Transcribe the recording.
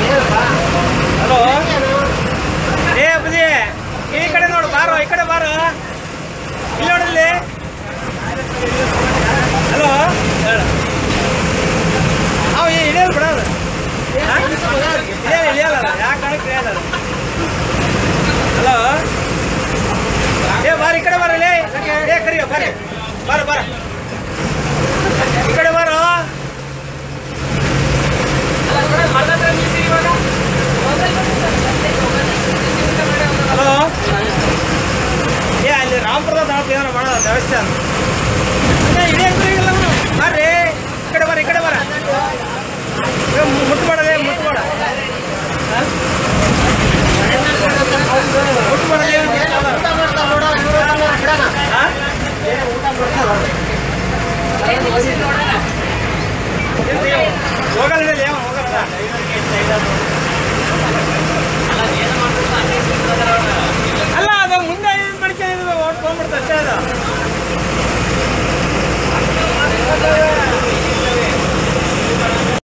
Hello ಏ ಅಪ್ಪಾಜಿ ಈ ಕಡೆ ನೋಡು ಬಾರೋ ಈ ಕಡೆ ಬಾರೋ ಇಲ್ಲಿ ನೋಡಲ್ಲಿ ಹಲೋ ಅವ ಇಳಿಯಲ್ಲ ಬಿಡ ಅದು ಇಳಿಯಲ್ಲ ಇಳಿಯಲ್ಲ ಯಾಕೆ ಕಾಣಕ್ಕೆ ಇಳಿಯಲ್ಲ ಅದು ಹಲೋ ಏ ಬಾರ ಈ ಕಡೆ ಬರಲಿ ಏ ಕರಿಯೋ ಬರ್ರಿ ಬಾರ ಬಾರ ಈ ಕಡೆ ಬಾರೋ ಹಲೋ ಏ ಅಲ್ಲಿ ರಾಮಪುರದ ದಾಪ ಏನೋ ಮಾಡೋದು ದೇವಸ್ಥಾನ ಏ, ಇಳಿಯಕ್ ಬರಂಗಿಲ್ಲ ಅವ್ನು. ಬರ್ರಿ ಈ ಕಡೆ ಬರ ಈ ಕಡೆ ಬರ ಏ, ಮು- ಮುಟ್ಬೇಡಲೇ ಮುಟ್ಬೇಡ ಹಾ? ಮುಟ್ಬೇಡಲೇ ಹಾ? ಎಲ್ಲಿ? ಹೋಗಲ್ಲ ನಡಿ, ಅವ ಹೋಗಲ್ಲ ಅಲ್ಲ ಅದು ಮುಂದೆ ಏನು ಮಾಡ್ಕೊಂಡಿದ್ವಿ ಓಟ್ ತೊಗೊಂಡ್ಬಿಡ್ತು ಅಷ್ಟೇ ಅದು